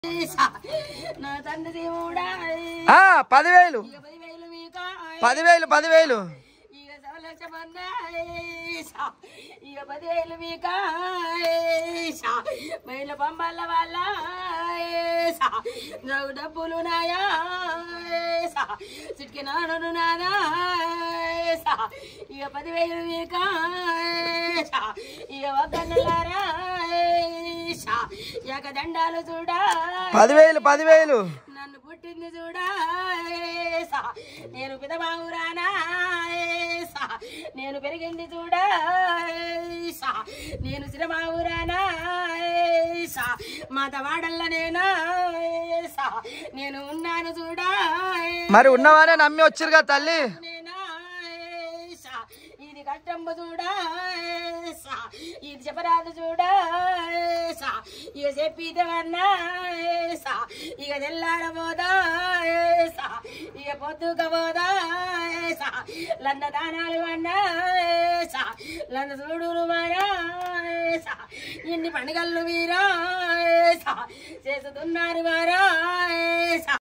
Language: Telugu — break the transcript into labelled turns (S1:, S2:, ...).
S1: నా తండ్రి దేవుడా
S2: ఆ, పదివేలు
S1: ఇక పదివేలు మీకు
S2: పదివేలు పదివేలు
S1: ఇక సవలక్ష మంది ఇక పదివేలు మీకు మైల పంబల్ల వాళ్ళ నాకు డబ్బులు నాయా చిటికి నాడు నాదా ఇక పదివేలు మీకు ఇక వద్దన్నారా ఇక దండాలు చూడా
S2: పదివేలు పదివేలు
S1: నన్ను పుట్టింది చూడా ఏసా. నేను పిదబావురానా ఏసా. నేను పెరిగింది చూడా ఏసా. నేను సిరమావురానా ఏసా. మాతవాడల్ల నేనా ఏసా. నేను ఉన్నాను చూడా
S2: మరి ఉన్నవారే నమ్మి వచ్చిరుగా తల్లి
S1: నేనా ఏసా. ఇది కష్టంబు చూడా ఏసా. ఇది చెప్పరాదు చూడా ఏసా. ఇక చెప్పిదవన్నా ఏసా. ఇక తెల్లారబోదా ఏసా. ఇక పొద్దుకపోదా ఏసా. లంద దానాలు అన్నా ఏసా. లంద చూడులు మారా ఏసా. ఇన్ని పండుగలు వీరా ఏసా. చేస్తున్నారు వారా ఏసా.